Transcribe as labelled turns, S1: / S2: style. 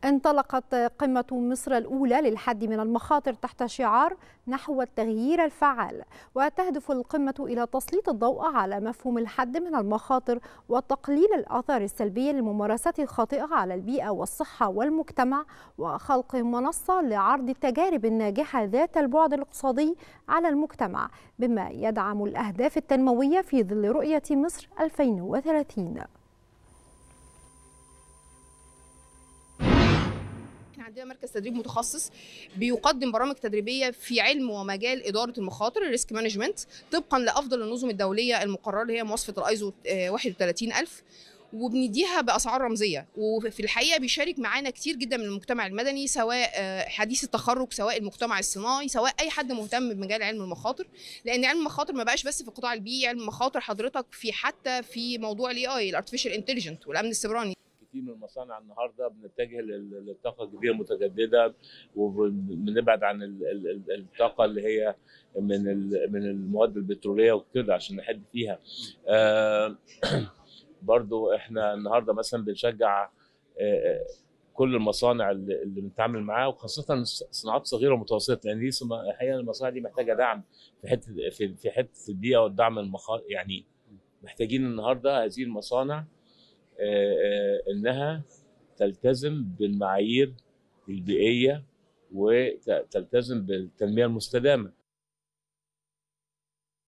S1: انطلقت قمة مصر الأولى للحد من المخاطر تحت شعار نحو التغيير الفعال وتهدف القمة إلى تسليط الضوء على مفهوم الحد من المخاطر وتقليل الآثار السلبية للممارسات الخاطئة على البيئة والصحة والمجتمع وخلق منصة لعرض التجارب الناجحة ذات البعد الاقتصادي على المجتمع بما يدعم الأهداف التنموية في ظل رؤية مصر 2030
S2: احنا عندنا مركز تدريب متخصص بيقدم برامج تدريبيه في علم ومجال اداره المخاطر الريسك مانجمنت طبقا لافضل النظم الدوليه المقرره اللي هي مواصفه الايزو 31000 وبنديها باسعار رمزيه وفي الحقيقه بيشارك معانا كتير جدا من المجتمع المدني سواء حديث التخرج سواء المجتمع الصناعي سواء اي حد مهتم بمجال علم المخاطر لان علم المخاطر ما بقاش بس في القطاع البيئي علم المخاطر حضرتك في حتى في موضوع الاي اي الارتفيشال انتليجنت والامن السيبراني
S3: كتير من المصانع النهارده بنتجه للطاقه الجديده المتجدده وبنبعد عن الطاقه اللي هي من من المواد البتروليه وكده عشان نحد فيها آه برضو احنا النهارده مثلا بنشجع آه كل المصانع اللي بنتعامل معاها وخاصه الصناعات الصغيره والمتوسطه لان دي الحقيقه المصانع دي محتاجه دعم في حته في, في حته البيئه والدعم المخا يعني محتاجين النهارده هذه المصانع انها تلتزم بالمعايير البيئيه وتلتزم بالتنميه المستدامه